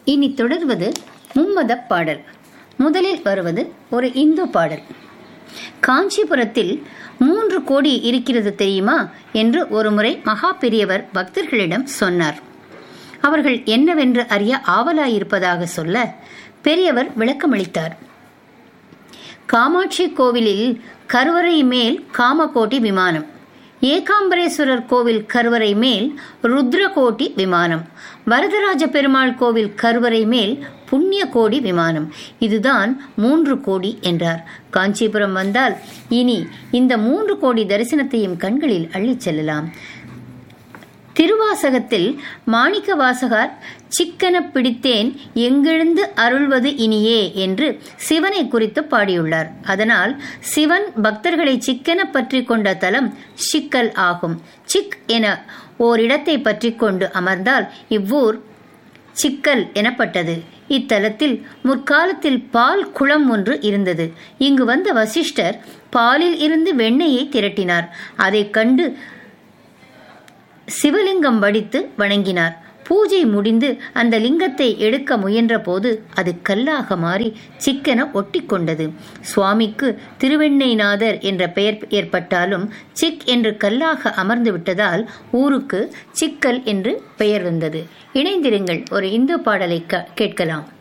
இனி தொடர்வது மும்மத பாடல் முதலில் வருவது ஒரு இந்து பாடல் காஞ்சிபுரத்தில் மூன்று கோடி இருக்கிறது தெரியுமா என்று ஒருமுறை மகா பெரியவர் பக்தர்களிடம் சொன்னார் அவர்கள் என்னவென்று அறிய ஆவலாயிருப்பதாக சொல்ல பெரியவர் விளக்கமளித்தார் காமாட்சி கோவிலில் கருவறை மேல் காமகோட்டி விமானம் ஏகாம்பரேஸ்வரர் கோவில் கருவறை மேல் ருத்ரகோட்டி விமானம் வரதராஜ பெருமாள் கோவில் கருவறை மேல் புண்ணிய கோடி விமானம் இதுதான் மூன்று கோடி என்றார் காஞ்சிபுரம் வந்தால் இனி இந்த மூன்று கோடி தரிசனத்தையும் கண்களில் அள்ளிச் செல்லலாம் திருவாசகத்தில் மாணிக்க வாசகர் சிக்கன பிடித்தேன் எங்கெழுந்து அருள்வது இனியே என்று சிவனை குறித்து பாடியுள்ளார் அதனால் சிவன் பக்தர்களை சிக்கன பற்றி கொண்ட தலம் சிக்கல் ஆகும் சிக் என ஓரிடத்தை பற்றி கொண்டு அமர்ந்தால் இவ்வூர் சிக்கல் எனப்பட்டது இத்தலத்தில் முற்காலத்தில் பால் குளம் ஒன்று இருந்தது இங்கு வந்த வசிஷ்டர் பாலில் இருந்து வெண்ணெயை திரட்டினார் அதைக் கண்டு சிவலிங்கம் வடித்து வணங்கினார் பூஜை முடிந்து அந்த லிங்கத்தை எடுக்க முயன்ற போது அது கல்லாக மாறி சிக்கென ஒட்டி கொண்டது சுவாமிக்கு திருவெண்ணைநாதர் என்ற பெயர் ஏற்பட்டாலும் சிக் என்று கல்லாக அமர்ந்து விட்டதால் ஊருக்கு சிக்கல் என்று பெயர் வந்தது இணைந்திருங்கள் ஒரு இந்து பாடலை கேட்கலாம்